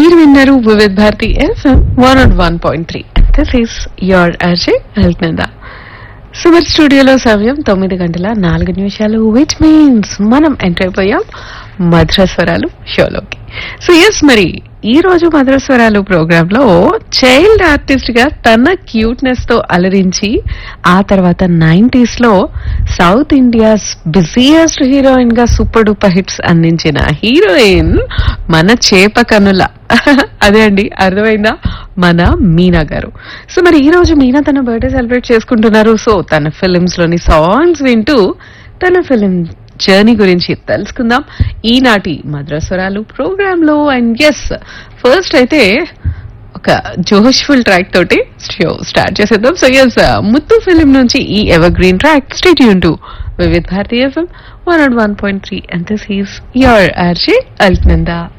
మీరు విన్నారు Vividh Bharati FM one and one point three this is your RJ Alaknanda సుమర్ స్టూడియోలో సమయం తొమ్మిది గంటల నాలుగు నిమిషాలు విచ్ మీన్స్ మనం ఎంటర్ అయిపోయాం మధురస్వరాలు షోలోకి సో ఎస్ మరి ఈ రోజు మధురస్వరాలు ప్రోగ్రామ్ లో చైల్డ్ ఆర్టిస్ట్ గా తన క్యూట్నెస్ తో అలరించి ఆ తర్వాత నైన్టీస్ లో సౌత్ ఇండియాస్ బిజియెస్ట్ హీరోయిన్ గా సూపర్ డూపర్ హిట్స్ అందించిన హీరోయిన్ మన చేప కనుల అదే అండి అర్థమైందా మన మీనా గారు సో మరి ఈ రోజు మీనా తన బర్త్డే సెలబ్రేట్ చేసుకుంటున్నారు సో తన ఫిలిమ్స్ లోని సాంగ్స్ వింటూ తన ఫిలిం జర్నీ గురించి తెలుసుకుందాం ఈనాటి మద్రస్వరాలు ప్రోగ్రామ్ లో అండ్ ఎస్ ఫస్ట్ అయితే ఒక జోష్ఫుల్ ట్రాక్ తోటి షో స్టార్ట్ చేసేద్దాం సో ఎస్ ముత్తు ఫిలిం నుంచి ఈ ఎవర్ గ్రీన్ ట్రాక్ స్టేట్ యూన్ to Vividh Bharati FM one and one point three and this is your RJ Alaknanda